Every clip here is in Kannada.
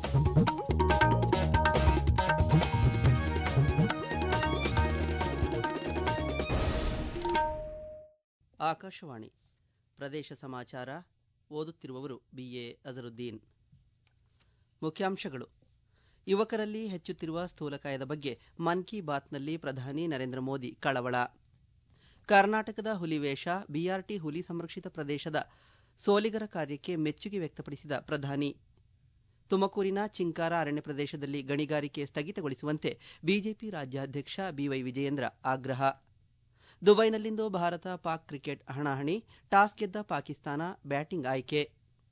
ಆಕಾಶವಾಣಿ ಪ್ರದೇಶ ಸಮಾಚಾರ ಓದುತ್ತಿರುವವರು ಬಿಎ ಅಜರುದ್ದೀನ್ ಮುಖ್ಯಾಂಶಗಳು ಯುವಕರಲ್ಲಿ ಹೆಚ್ಚುತ್ತಿರುವ ಸ್ಥೂಲಕಾಯದ ಬಗ್ಗೆ ಮನ್ ಕಿ ಬಾತ್ನಲ್ಲಿ ಪ್ರಧಾನಿ ನರೇಂದ್ರ ಮೋದಿ ಕಳವಳ ಕರ್ನಾಟಕದ ಹುಲಿವೇಷ ಬಿಆರ್ಟಿ ಹುಲಿ ಸಂರಕ್ಷಿತ ಪ್ರದೇಶದ ಸೋಲಿಗರ ಕಾರ್ಯಕ್ಕೆ ಮೆಚ್ಚುಗೆ ವ್ಯಕ್ತಪಡಿಸಿದ ಪ್ರಧಾನಿ ತುಮಕೂರಿನ ಚಿಂಕಾರ ಅರಣ್ಯ ಪ್ರದೇಶದಲ್ಲಿ ಗಣಿಗಾರಿಕೆ ಸ್ಥಗಿತಗೊಳಿಸುವಂತೆ ಬಿಜೆಪಿ ರಾಜ್ಯಾಧ್ಯಕ್ಷ ಬಿವೈ ವಿಜಯೇಂದ್ರ ಆಗ್ರಹ ದುಬೈನಲ್ಲಿಂದು ಭಾರತ ಪಾಕ್ ಕ್ರಿಕೆಟ್ ಹಣಾಹಣಿ ಟಾಸ್ ಗೆದ್ದ ಪಾಕಿಸ್ತಾನ ಬ್ಯಾಟಿಂಗ್ ಆಯ್ಕೆ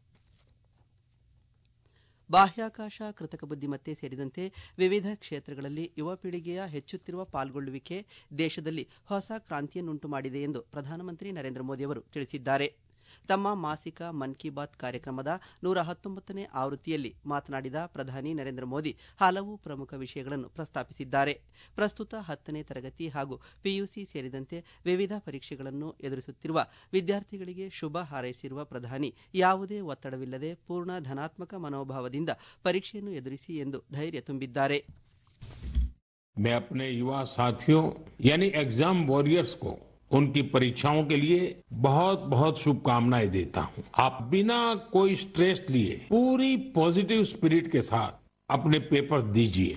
ಬಾಹ್ಯಾಕಾಶ ಕೃತಕ ಬುದ್ದಿಮತ್ತೆ ಸೇರಿದಂತೆ ವಿವಿಧ ಕ್ಷೇತ್ರಗಳಲ್ಲಿ ಯುವ ಪೀಳಿಗೆಯ ಹೆಚ್ಚುತ್ತಿರುವ ಪಾಲ್ಗೊಳ್ಳುವಿಕೆ ದೇಶದಲ್ಲಿ ಹೊಸ ಕ್ರಾಂತಿಯನ್ನುಂಟು ಮಾಡಿದೆ ಎಂದು ಪ್ರಧಾನಮಂತ್ರಿ ನರೇಂದ್ರ ಮೋದಿ ಅವರು ತಿಳಿಸಿದ್ದಾರೆ ತಮ್ಮ ಮಾಸಿಕ ಮನ್ ಕಿ ಬಾತ್ ಕಾರ್ಯಕ್ರಮದ ನೂರ ಹತ್ತೊಂಬತ್ತನೇ ಆವೃತ್ತಿಯಲ್ಲಿ ಮಾತನಾಡಿದ ಪ್ರಧಾನಿ ನರೇಂದ್ರ ಮೋದಿ ಹಲವು ಪ್ರಮುಖ ವಿಷಯಗಳನ್ನು ಪ್ರಸ್ತಾಪಿಸಿದ್ದಾರೆ ಪ್ರಸ್ತುತ ಹತ್ತನೇ ತರಗತಿ ಹಾಗೂ ಪಿಯುಸಿ ಸೇರಿದಂತೆ ವಿವಿಧ ಪರೀಕ್ಷೆಗಳನ್ನು ಎದುರಿಸುತ್ತಿರುವ ವಿದ್ಯಾರ್ಥಿಗಳಿಗೆ ಶುಭ ಹಾರೈಸಿರುವ ಪ್ರಧಾನಿ ಯಾವುದೇ ಒತ್ತಡವಿಲ್ಲದೆ ಪೂರ್ಣ ಧನಾತ್ಮಕ ಮನೋಭಾವದಿಂದ ಪರೀಕ್ಷೆಯನ್ನು ಎದುರಿಸಿ ಎಂದು ಧೈರ್ಯ ತುಂಬಿದ್ದಾರೆ मैं अपने युवा साथियों यानी एग्जाम वॉरियर्स को उनकी परीक्षाओं के लिए बहुत बहुत शुभकामनाएं देता हूं आप बिना कोई स्ट्रेस लिए पूरी पॉजिटिव स्पिरिट के साथ अपने पेपर दीजिए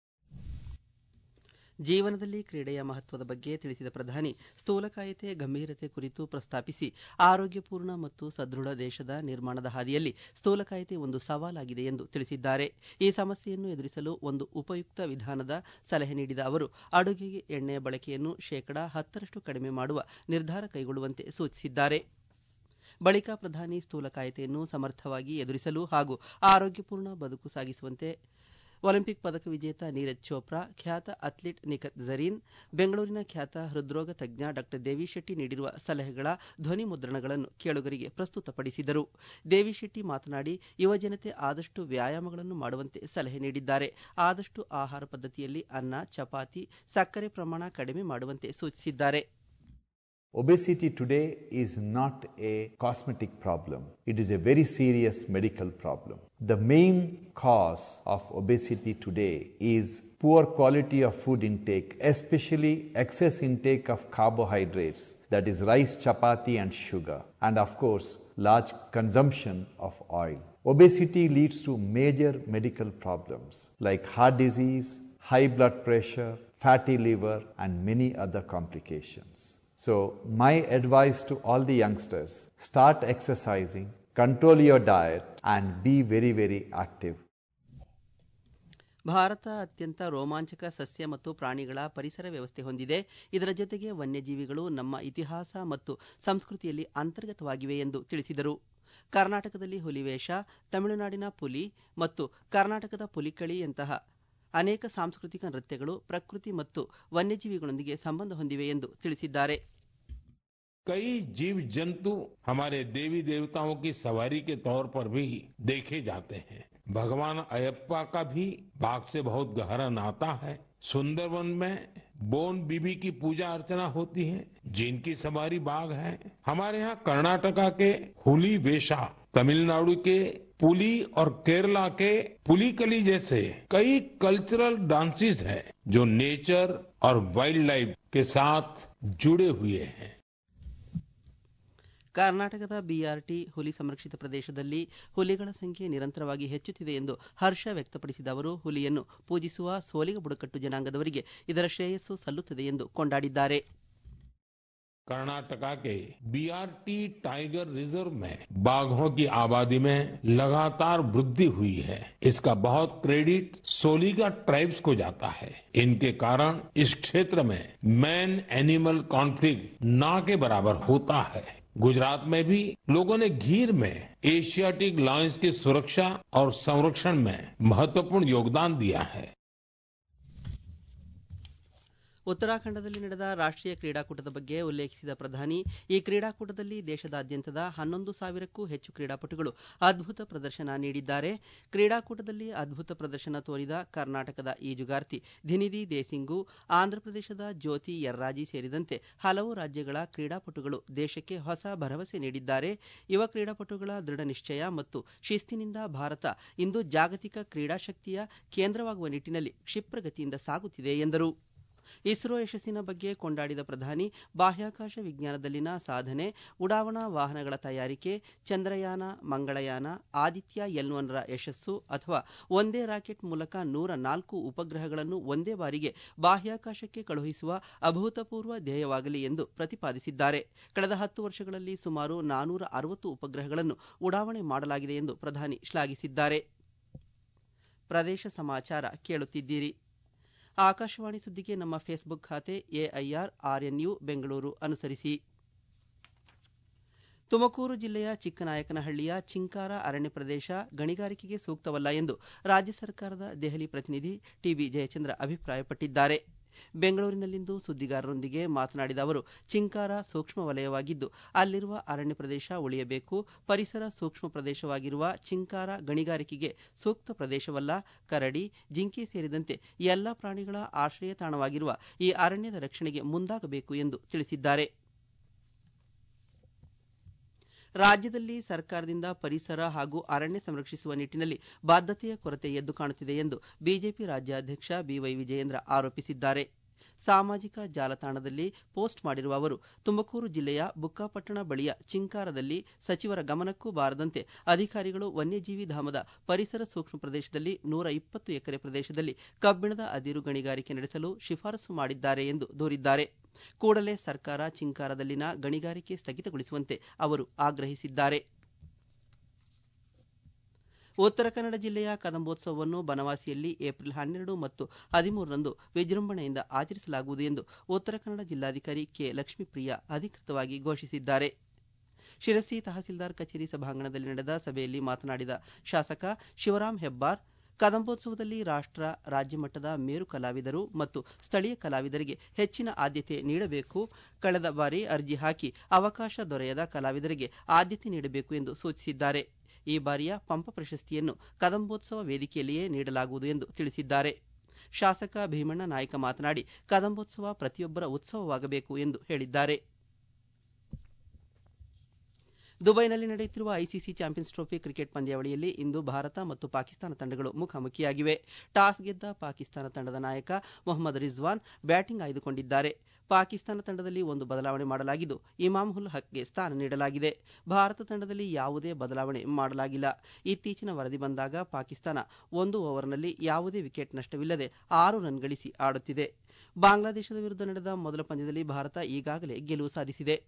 ಜೀವನದಲ್ಲಿ ಕ್ರೀಡೆಯ ಮಹತ್ವದ ಬಗ್ಗೆ ತಿಳಿಸಿದ ಪ್ರಧಾನಿ ಸ್ಥೂಲಕಾಯತೆ ಗಂಭೀರತೆ ಕುರಿತು ಪ್ರಸ್ತಾಪಿಸಿ ಆರೋಗ್ಯಪೂರ್ಣ ಮತ್ತು ಸದೃಢ ದೇಶದ ನಿರ್ಮಾಣದ ಹಾದಿಯಲ್ಲಿ ಸ್ಥೂಲಕಾಯತೆ ಒಂದು ಸವಾಲಾಗಿದೆ ಎಂದು ತಿಳಿಸಿದ್ದಾರೆ ಈ ಸಮಸ್ಯೆಯನ್ನು ಎದುರಿಸಲು ಒಂದು ಉಪಯುಕ್ತ ವಿಧಾನದ ಸಲಹೆ ನೀಡಿದ ಅವರು ಅಡುಗೆಗೆ ಎಣ್ಣೆಯ ಬಳಕೆಯನ್ನು ಶೇಕಡಾ ಹತ್ತರಷ್ಟು ಕಡಿಮೆ ಮಾಡುವ ನಿರ್ಧಾರ ಕೈಗೊಳ್ಳುವಂತೆ ಸೂಚಿಸಿದ್ದಾರೆ ಬಳಿಕ ಪ್ರಧಾನಿ ಸ್ಥೂಲಕಾಯತೆಯನ್ನು ಸಮರ್ಥವಾಗಿ ಎದುರಿಸಲು ಹಾಗೂ ಆರೋಗ್ಯಪೂರ್ಣ ಬದುಕು ಸಾಗಿಸುವಂತೆ ಒಲಿಂಪಿಕ್ ಪದಕ ವಿಜೇತ ನೀರಜ್ ಚೋಪ್ರಾ ಖ್ಯಾತ ಅಥ್ಲೀಟ್ ನಿಖತ್ ಝರೀನ್ ಬೆಂಗಳೂರಿನ ಖ್ಯಾತ ಹೃದ್ರೋಗ ತಜ್ಞ ಡಾ ದೇವಿಶೆಟ್ಟಿ ನೀಡಿರುವ ಸಲಹೆಗಳ ಧ್ವನಿ ಮುದ್ರಣಗಳನ್ನು ಕೇಳುಗರಿಗೆ ಪ್ರಸ್ತುತಪಡಿಸಿದರು ದೇವಿಶೆಟ್ಟಿ ಮಾತನಾಡಿ ಯುವಜನತೆ ಆದಷ್ಟು ವ್ಯಾಯಾಮಗಳನ್ನು ಮಾಡುವಂತೆ ಸಲಹೆ ನೀಡಿದ್ದಾರೆ ಆದಷ್ಟು ಆಹಾರ ಪದ್ಧತಿಯಲ್ಲಿ ಅನ್ನ ಚಪಾತಿ ಸಕ್ಕರೆ ಪ್ರಮಾಣ ಕಡಿಮೆ ಮಾಡುವಂತೆ ಸೂಚಿಸಿದ್ದಾರೆ Obesity today is not a cosmetic problem. It is a very serious medical problem. The main cause of obesity today is poor quality of food intake, especially excess intake of carbohydrates, that is rice, chapati and sugar, and of course, large consumption of oil. Obesity leads to major medical problems like heart disease, high blood pressure, fatty liver, and many other complications. So, my advice to all the youngsters start exercising, control your diet, and be very, very active. Bharat ಅತ್ಯಂತ ರೋಮಾಂಚಕ ಸಸ್ಯ ಮತ್ತು ಪ್ರಾಣಿಗಳ ಪರಿಸರ ವ್ಯವಸ್ಥೆ ಹೊಂದಿದೆ ಇದರ ಜೊತೆಗೆ ವನ್ಯಜೀವಿಗಳು ನಮ್ಮ ಇತಿಹಾಸ ಮತ್ತು ಸಂಸ್ಕೃತಿಯಲ್ಲಿ ಅಂತರ್ಗತವಾಗಿವೆ ಎಂದು ತಿಳಿಸಿದರು ಕರ್ನಾಟಕದಲ್ಲಿ ಹುಲಿವೇಷ ತಮಿಳುನಾಡಿನ ಪುಲಿ ಮತ್ತು ಕರ್ನಾಟಕದ ಪುಲಿಕಳಿಯಂತಹ ಅನೇಕ ಸಾಂಸ್ಕೃತಿಕ ನೃತ್ಯಗಳು ಪ್ರಕೃತಿ ಮತ್ತು ವನ್ಯಜೀವಿಗಳೊಂದಿಗೆ ಸಂಬಂಧ ಹೊಂದಿವೆ ಎಂದು ತಿಳಿಸಿದ್ದಾರೆ कई जीव जंतु हमारे देवी देवताओं की सवारी के तौर पर भी देखे जाते हैं भगवान अयप्पा का भी बाघ से बहुत गहरा नाता है सुंदरवन में बोन बीबी की पूजा अर्चना होती है जिनकी सवारी बाघ है हमारे यहाँ कर्नाटका के हुली वेशा तमिलनाडु के पुली और केरला के पुलिकली जैसे कई कल्चरल डांसेस हैं जो नेचर और वाइल्ड लाइफ के साथ जुड़े हुए हैं ಕರ್ನಾಟಕದ ಬಿಆರ್ಟಿ ಹುಲಿ ಸಂರಕ್ಷಿತ ಪ್ರದೇಶದಲ್ಲಿ ಹುಲಿಗಳ ಸಂಖ್ಯೆ ನಿರಂತರವಾಗಿ ಹೆಚ್ಚುತ್ತಿದೆ ಎಂದು ಹರ್ಷ ವ್ಯಕ್ತಪಡಿಸಿದ ಅವರು ಹುಲಿಯನ್ನು ಪೂಜಿಸುವ ಸೋಲಿಗ ಬುಡಕಟ್ಟು ಜನಾಂಗದವರಿಗೆ ಇದರ ಶ್ರೇಯಸ್ಸು ಸಲ್ಲುತ್ತದೆ ಎಂದು ಕೊಂಡಾಡಿದ್ದಾರೆ कर्नाटका के बीआरटी टाइगर रिजर्व में बाघों की आबादी में लगातार वृद्धि हुई है इसका बहुत क्रेडिट सोलिगा ट्राइब्स को जाता है इनके कारण इस क्षेत्र में मैन एनिमल कॉन्फ्लिक्ट ना के बराबर होता है गुजरात में भी लोगों ने घीर में एशियाटिक लॉयंस की सुरक्षा और संरक्षण में महत्वपूर्ण योगदान दिया है ಉತ್ತರಾಖಂಡದಲ್ಲಿ ನಡೆದ ರಾಷ್ಟ್ರೀಯ ಕ್ರೀಡಾಕೂಟದ ಬಗ್ಗೆ ಉಲ್ಲೇಖಿಸಿದ ಪ್ರಧಾನಿ ಈ ಕ್ರೀಡಾಕೂಟದಲ್ಲಿ ದೇಶದಾದ್ಯಂತದ ಹನ್ನೊಂದು ಸಾವಿರಕ್ಕೂ ಹೆಚ್ಚು ಕ್ರೀಡಾಪಟುಗಳು ಅದ್ಭುತ ಪ್ರದರ್ಶನ ನೀಡಿದ್ದಾರೆ ಕ್ರೀಡಾಕೂಟದಲ್ಲಿ ಅದ್ಭುತ ಪ್ರದರ್ಶನ ತೋರಿದ ಕರ್ನಾಟಕದ ಈಜುಗಾರ್ತಿ ಧಿನಿದಿ ದೇಸಿಂಗು ಆಂಧ್ರಪ್ರದೇಶದ ಜ್ಯೋತಿ ಯರ್ರಾಜಿ ಸೇರಿದಂತೆ ಹಲವು ರಾಜ್ಯಗಳ ಕ್ರೀಡಾಪಟುಗಳು ದೇಶಕ್ಕೆ ಹೊಸ ಭರವಸೆ ನೀಡಿದ್ದಾರೆ ಯುವ ಕ್ರೀಡಾಪಟುಗಳ ದೃಢ ನಿಶ್ಚಯ ಮತ್ತು ಶಿಸ್ತಿನಿಂದ ಭಾರತ ಇಂದು ಜಾಗತಿಕ ಕ್ರೀಡಾಶಕ್ತಿಯ ಕೇಂದ್ರವಾಗುವ ನಿಟ್ಟಿನಲ್ಲಿ ಕ್ಷಿಪ್ರಗತಿಯಿಂದ ಸಾಗುತ್ತಿದೆ ಎಂದರು ಇಸ್ರೋ ಯಶಸ್ಸಿನ ಬಗ್ಗೆ ಕೊಂಡಾಡಿದ ಪ್ರಧಾನಿ ಬಾಹ್ಯಾಕಾಶ ವಿಜ್ಞಾನದಲ್ಲಿನ ಸಾಧನೆ ಉಡಾವಣಾ ವಾಹನಗಳ ತಯಾರಿಕೆ ಚಂದ್ರಯಾನ ಮಂಗಳಯಾನ ಆದಿತ್ಯ ಎಲ್ ಒನ್ರ ಯಶಸ್ಸು ಅಥವಾ ಒಂದೇ ರಾಕೆಟ್ ಮೂಲಕ ನೂರ ನಾಲ್ಕು ಉಪಗ್ರಹಗಳನ್ನು ಒಂದೇ ಬಾರಿಗೆ ಬಾಹ್ಯಾಕಾಶಕ್ಕೆ ಕಳುಹಿಸುವ ಅಭೂತಪೂರ್ವ ಧ್ಯೇಯವಾಗಲಿ ಎಂದು ಪ್ರತಿಪಾದಿಸಿದ್ದಾರೆ ಕಳೆದ ಹತ್ತು ವರ್ಷಗಳಲ್ಲಿ ಸುಮಾರು ನಾನೂರ ಅರವತ್ತು ಉಪಗ್ರಹಗಳನ್ನು ಉಡಾವಣೆ ಮಾಡಲಾಗಿದೆ ಎಂದು ಪ್ರಧಾನಿ ಶ್ಲಾಘಿಸಿದ್ದಾರೆ ಪ್ರದೇಶ ಸಮಾಚಾರ ಕೇಳುತ್ತಿದ್ದೀರಿ ಆಕಾಶವಾಣಿ ಸುದ್ದಿಗೆ ನಮ್ಮ ಫೇಸ್ಬುಕ್ ಖಾತೆ ಎಐಆರ್ ಆರ್ಎನ್ಯು ಬೆಂಗಳೂರು ಅನುಸರಿಸಿ ತುಮಕೂರು ಜಿಲ್ಲೆಯ ಚಿಕ್ಕನಾಯಕನಹಳ್ಳಿಯ ಚಿಂಕಾರ ಅರಣ್ಯ ಪ್ರದೇಶ ಗಣಿಗಾರಿಕೆಗೆ ಸೂಕ್ತವಲ್ಲ ಎಂದು ರಾಜ್ಯ ಸರ್ಕಾರದ ದೆಹಲಿ ಪ್ರತಿನಿಧಿ ಟಿಬಿ ಜಯಚಂದ್ರ ಅಭಿಪ್ರಾಯಪಟ್ಟಿದ್ದಾರೆ ಬೆಂಗಳೂರಿನಲ್ಲಿಂದು ಸುದ್ದಿಗಾರರೊಂದಿಗೆ ಮಾತನಾಡಿದ ಅವರು ಚಿಂಕಾರ ಸೂಕ್ಷ್ಮ ವಲಯವಾಗಿದ್ದು ಅಲ್ಲಿರುವ ಅರಣ್ಯ ಪ್ರದೇಶ ಉಳಿಯಬೇಕು ಪರಿಸರ ಸೂಕ್ಷ್ಮ ಪ್ರದೇಶವಾಗಿರುವ ಚಿಂಕಾರ ಗಣಿಗಾರಿಕೆಗೆ ಸೂಕ್ತ ಪ್ರದೇಶವಲ್ಲ ಕರಡಿ ಜಿಂಕೆ ಸೇರಿದಂತೆ ಎಲ್ಲ ಪ್ರಾಣಿಗಳ ಆಶ್ರಯ ತಾಣವಾಗಿರುವ ಈ ಅರಣ್ಯದ ರಕ್ಷಣೆಗೆ ಮುಂದಾಗಬೇಕು ಎಂದು ತಿಳಿಸಿದ್ದಾರೆ ರಾಜ್ಯದಲ್ಲಿ ಸರ್ಕಾರದಿಂದ ಪರಿಸರ ಹಾಗೂ ಅರಣ್ಯ ಸಂರಕ್ಷಿಸುವ ನಿಟ್ಟಿನಲ್ಲಿ ಬಾಧ್ಯತೆಯ ಕೊರತೆ ಎದ್ದು ಕಾಣುತ್ತಿದೆ ಎಂದು ಬಿಜೆಪಿ ರಾಜ್ಯಾಧ್ಯಕ್ಷ ಬಿವೈ ವಿಜಯೇಂದ್ರ ಆರೋಪಿಸಿದ್ದಾರೆ ಸಾಮಾಜಿಕ ಜಾಲತಾಣದಲ್ಲಿ ಪೋಸ್ಟ್ ಮಾಡಿರುವ ಅವರು ತುಮಕೂರು ಜಿಲ್ಲೆಯ ಬುಕ್ಕಾಪಟ್ಟಣ ಬಳಿಯ ಚಿಂಕಾರದಲ್ಲಿ ಸಚಿವರ ಗಮನಕ್ಕೂ ಬಾರದಂತೆ ಅಧಿಕಾರಿಗಳು ವನ್ಯಜೀವಿ ಧಾಮದ ಪರಿಸರ ಸೂಕ್ಷ್ಮ ಪ್ರದೇಶದಲ್ಲಿ ನೂರ ಇಪ್ಪತ್ತು ಎಕರೆ ಪ್ರದೇಶದಲ್ಲಿ ಕಬ್ಬಿಣದ ಅದಿರು ಗಣಿಗಾರಿಕೆ ನಡೆಸಲು ಶಿಫಾರಸು ಮಾಡಿದ್ದಾರೆ ಎಂದು ದೂರಿದ್ದಾರೆ ಕೂಡಲೇ ಸರ್ಕಾರ ಚಿಂಕಾರದಲ್ಲಿನ ಗಣಿಗಾರಿಕೆ ಸ್ಥಗಿತಗೊಳಿಸುವಂತೆ ಅವರು ಆಗ್ರಹಿಸಿದ್ದಾರೆ ಉತ್ತರ ಕನ್ನಡ ಜಿಲ್ಲೆಯ ಕದಂಬೋತ್ಸವವನ್ನು ಬನವಾಸಿಯಲ್ಲಿ ಏಪ್ರಿಲ್ ಹನ್ನೆರಡು ಮತ್ತು ಹದಿಮೂರರಂದು ವಿಜೃಂಭಣೆಯಿಂದ ಆಚರಿಸಲಾಗುವುದು ಎಂದು ಉತ್ತರ ಕನ್ನಡ ಜಿಲ್ಲಾಧಿಕಾರಿ ಕೆ ಲಕ್ಷ್ಮೀಪ್ರಿಯ ಅಧಿಕೃತವಾಗಿ ಘೋಷಿಸಿದ್ದಾರೆ ಶಿರಸಿ ತಹಸೀಲ್ದಾರ್ ಕಚೇರಿ ಸಭಾಂಗಣದಲ್ಲಿ ನಡೆದ ಸಭೆಯಲ್ಲಿ ಮಾತನಾಡಿದ ಶಾಸಕ ಶಿವರಾಂ ಹೆಬ್ಬಾರ್ ಕದಂಬೋತ್ಸವದಲ್ಲಿ ರಾಷ್ಟ್ರ ರಾಜ್ಯ ಮಟ್ಟದ ಮೇರು ಕಲಾವಿದರು ಮತ್ತು ಸ್ಥಳೀಯ ಕಲಾವಿದರಿಗೆ ಹೆಚ್ಚಿನ ಆದ್ಯತೆ ನೀಡಬೇಕು ಕಳೆದ ಬಾರಿ ಅರ್ಜಿ ಹಾಕಿ ಅವಕಾಶ ದೊರೆಯದ ಕಲಾವಿದರಿಗೆ ಆದ್ಯತೆ ನೀಡಬೇಕು ಎಂದು ಸೂಚಿಸಿದ್ದಾರೆ ಈ ಬಾರಿಯ ಪಂಪ ಪ್ರಶಸ್ತಿಯನ್ನು ಕದಂಬೋತ್ಸವ ವೇದಿಕೆಯಲ್ಲಿಯೇ ನೀಡಲಾಗುವುದು ಎಂದು ತಿಳಿಸಿದ್ದಾರೆ ಶಾಸಕ ಭೀಮಣ್ಣ ನಾಯಕ ಮಾತನಾಡಿ ಕದಂಬೋತ್ಸವ ಪ್ರತಿಯೊಬ್ಬರ ಉತ್ಸವವಾಗಬೇಕು ಎಂದು ಹೇಳಿದ್ದಾರೆ ದುಬೈನಲ್ಲಿ ನಡೆಯುತ್ತಿರುವ ಐಸಿಸಿ ಚಾಂಪಿಯನ್ಸ್ ಟ್ರೋಫಿ ಕ್ರಿಕೆಟ್ ಪಂದ್ಯಾವಳಿಯಲ್ಲಿ ಇಂದು ಭಾರತ ಮತ್ತು ಪಾಕಿಸ್ತಾನ ತಂಡಗಳು ಮುಖಾಮುಖಿಯಾಗಿವೆ ಟಾಸ್ ಗೆದ್ದ ಪಾಕಿಸ್ತಾನ ತಂಡದ ನಾಯಕ ಮೊಹಮ್ಮದ್ ರಿಜ್ವಾನ್ ಬ್ಯಾಟಿಂಗ್ ಆಯ್ದುಕೊಂಡಿದ್ದಾರೆ ಪಾಕಿಸ್ತಾನ ತಂಡದಲ್ಲಿ ಒಂದು ಬದಲಾವಣೆ ಮಾಡಲಾಗಿದ್ದು ಇಮಾಮ್ ಉಲ್ ಹಕ್ಗೆ ಸ್ಥಾನ ನೀಡಲಾಗಿದೆ ಭಾರತ ತಂಡದಲ್ಲಿ ಯಾವುದೇ ಬದಲಾವಣೆ ಮಾಡಲಾಗಿಲ್ಲ ಇತ್ತೀಚಿನ ವರದಿ ಬಂದಾಗ ಪಾಕಿಸ್ತಾನ ಒಂದು ಓವರ್ನಲ್ಲಿ ಯಾವುದೇ ವಿಕೆಟ್ ನಷ್ಟವಿಲ್ಲದೆ ಆರು ರನ್ ಗಳಿಸಿ ಆಡುತ್ತಿದೆ ಬಾಂಗ್ಲಾದೇಶದ ವಿರುದ್ಧ ನಡೆದ ಮೊದಲ ಪಂದ್ಯದಲ್ಲಿ ಭಾರತ ಈಗಾಗಲೇ ಗೆಲುವು ಸಾಧಿಸಿದೆ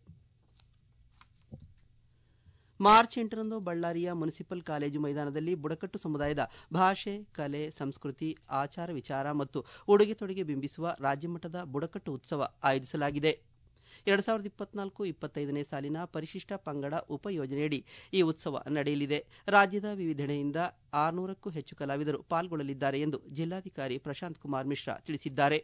ಮಾರ್ಚ್ ಎಂಟರಂದು ಬಳ್ಳಾರಿಯ ಮುನಿಸಿಪಲ್ ಕಾಲೇಜು ಮೈದಾನದಲ್ಲಿ ಬುಡಕಟ್ಟು ಸಮುದಾಯದ ಭಾಷೆ ಕಲೆ ಸಂಸ್ಕೃತಿ ಆಚಾರ ವಿಚಾರ ಮತ್ತು ಉಡುಗೆ ತೊಡುಗೆ ಬಿಂಬಿಸುವ ರಾಜ್ಯಮಟ್ಟದ ಬುಡಕಟ್ಟು ಉತ್ಸವ ಆಯೋಜಿಸಲಾಗಿದೆ ಎರಡು ಸಾವಿರದ ಇಪ್ಪತ್ನಾಲ್ಕು ಇಪ್ಪತ್ತೈದನೇ ಸಾಲಿನ ಪರಿಶಿಷ್ಟ ಪಂಗಡ ಉಪಯೋಜನೆಯಡಿ ಈ ಉತ್ಸವ ನಡೆಯಲಿದೆ ರಾಜ್ಯದ ವಿವಿಧೆಡೆಯಿಂದ ಆರುನೂರಕ್ಕೂ ಹೆಚ್ಚು ಕಲಾವಿದರು ಪಾಲ್ಗೊಳ್ಳಲಿದ್ದಾರೆ ಎಂದು ಜಿಲ್ಲಾಧಿಕಾರಿ ಪ್ರಶಾಂತ್ ಕುಮಾರ್ ಮಿಶ್ರಾ ತಿಳಿಸಿದ್ದಾರೆ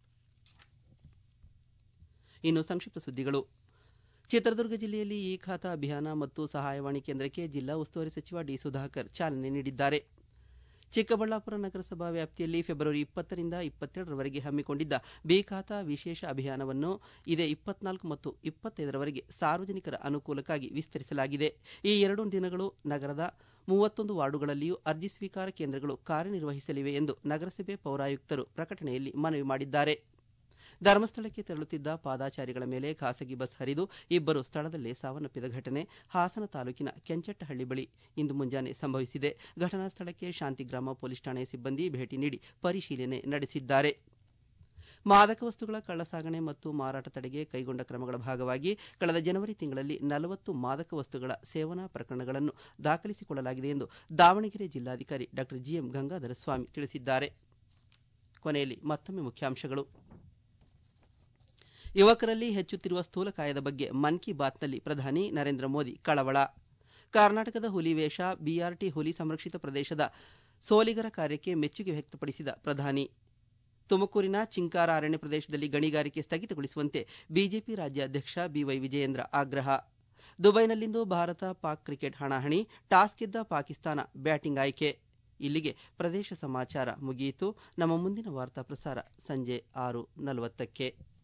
ಇನ್ನು ಸಂಕ್ಷಿಪ್ತ ಸುದ್ದಿಗಳು ಚಿತ್ರದುರ್ಗ ಜಿಲ್ಲೆಯಲ್ಲಿ ಈ ಖಾತಾ ಅಭಿಯಾನ ಮತ್ತು ಸಹಾಯವಾಣಿ ಕೇಂದ್ರಕ್ಕೆ ಜಿಲ್ಲಾ ಉಸ್ತುವಾರಿ ಸಚಿವ ಡಿ ಸುಧಾಕರ್ ಚಾಲನೆ ನೀಡಿದ್ದಾರೆ ಚಿಕ್ಕಬಳ್ಳಾಪುರ ನಗರಸಭಾ ವ್ಯಾಪ್ತಿಯಲ್ಲಿ ಫೆಬ್ರವರಿ ಇಪ್ಪತ್ತರಿಂದ ಇಪ್ಪತ್ತೆರಡರವರೆಗೆ ಹಮ್ಮಿಕೊಂಡಿದ್ದ ಬಿ ಖಾತಾ ವಿಶೇಷ ಅಭಿಯಾನವನ್ನು ಇದೇ ಇಪ್ಪತ್ನಾಲ್ಕು ಮತ್ತು ಇಪ್ಪತ್ತೈದರವರೆಗೆ ಸಾರ್ವಜನಿಕರ ಅನುಕೂಲಕ್ಕಾಗಿ ವಿಸ್ತರಿಸಲಾಗಿದೆ ಈ ಎರಡು ದಿನಗಳು ನಗರದ ಮೂವತ್ತೊಂದು ವಾರ್ಡುಗಳಲ್ಲಿಯೂ ಅರ್ಜಿ ಸ್ವೀಕಾರ ಕೇಂದ್ರಗಳು ಕಾರ್ಯನಿರ್ವಹಿಸಲಿವೆ ಎಂದು ನಗರಸಭೆ ಪೌರಾಯುಕ್ತರು ಪ್ರಕಟಣೆಯಲ್ಲಿ ಮನವಿ ಮಾಡಿದ್ದಾರೆ ಧರ್ಮಸ್ಥಳಕ್ಕೆ ತೆರಳುತ್ತಿದ್ದ ಪಾದಾಚಾರಿಗಳ ಮೇಲೆ ಖಾಸಗಿ ಬಸ್ ಹರಿದು ಇಬ್ಬರು ಸ್ಥಳದಲ್ಲೇ ಸಾವನ್ನಪ್ಪಿದ ಘಟನೆ ಹಾಸನ ತಾಲೂಕಿನ ಕೆಂಚಟ್ಟಹಳ್ಳಿ ಬಳಿ ಇಂದು ಮುಂಜಾನೆ ಸಂಭವಿಸಿದೆ ಘಟನಾ ಸ್ಥಳಕ್ಕೆ ಶಾಂತಿಗ್ರಾಮ ಪೊಲೀಸ್ ಠಾಣೆಯ ಸಿಬ್ಬಂದಿ ಭೇಟಿ ನೀಡಿ ಪರಿಶೀಲನೆ ನಡೆಸಿದ್ದಾರೆ ಮಾದಕ ವಸ್ತುಗಳ ಕಳ್ಳಸಾಗಣೆ ಮತ್ತು ಮಾರಾಟ ತಡೆಗೆ ಕೈಗೊಂಡ ಕ್ರಮಗಳ ಭಾಗವಾಗಿ ಕಳೆದ ಜನವರಿ ತಿಂಗಳಲ್ಲಿ ನಲವತ್ತು ಮಾದಕ ವಸ್ತುಗಳ ಸೇವನಾ ಪ್ರಕರಣಗಳನ್ನು ದಾಖಲಿಸಿಕೊಳ್ಳಲಾಗಿದೆ ಎಂದು ದಾವಣಗೆರೆ ಜಿಲ್ಲಾಧಿಕಾರಿ ಡಾ ಜಿಎಂ ಗಂಗಾಧರ ಸ್ವಾಮಿ ತಿಳಿಸಿದ್ದಾರೆ ಕೊನೆಯಲ್ಲಿ ಮತ್ತೊಮ್ಮೆ ಮುಖ್ಯಾಂಶಗಳು ಯುವಕರಲ್ಲಿ ಹೆಚ್ಚುತ್ತಿರುವ ಸ್ಥೂಲಕಾಯದ ಬಗ್ಗೆ ಮನ್ ಕಿ ಬಾತ್ನಲ್ಲಿ ಪ್ರಧಾನಿ ನರೇಂದ್ರ ಮೋದಿ ಕಳವಳ ಕರ್ನಾಟಕದ ಹುಲಿ ವೇಷ ಬಿಆರ್ಟಿ ಹುಲಿ ಸಂರಕ್ಷಿತ ಪ್ರದೇಶದ ಸೋಲಿಗರ ಕಾರ್ಯಕ್ಕೆ ಮೆಚ್ಚುಗೆ ವ್ಯಕ್ತಪಡಿಸಿದ ಪ್ರಧಾನಿ ತುಮಕೂರಿನ ಚಿಂಕಾರ ಅರಣ್ಯ ಪ್ರದೇಶದಲ್ಲಿ ಗಣಿಗಾರಿಕೆ ಸ್ಥಗಿತಗೊಳಿಸುವಂತೆ ಬಿಜೆಪಿ ರಾಜ್ಯಾಧ್ಯಕ್ಷ ಬಿವೈ ವಿಜಯೇಂದ್ರ ಆಗ್ರಹ ದುಬೈನಲ್ಲಿಂದು ಭಾರತ ಪಾಕ್ ಕ್ರಿಕೆಟ್ ಹಣಾಹಣಿ ಟಾಸ್ ಗೆದ್ದ ಪಾಕಿಸ್ತಾನ ಬ್ಯಾಟಿಂಗ್ ಆಯ್ಕೆ ಇಲ್ಲಿಗೆ ಪ್ರದೇಶ ಸಮಾಚಾರ ಮುಗಿಯಿತು ನಮ್ಮ ಮುಂದಿನ ವಾರ್ತಾ ಪ್ರಸಾರ ಸಂಜೆ ಆರು ನಲವತ್ತಕ್ಕೆ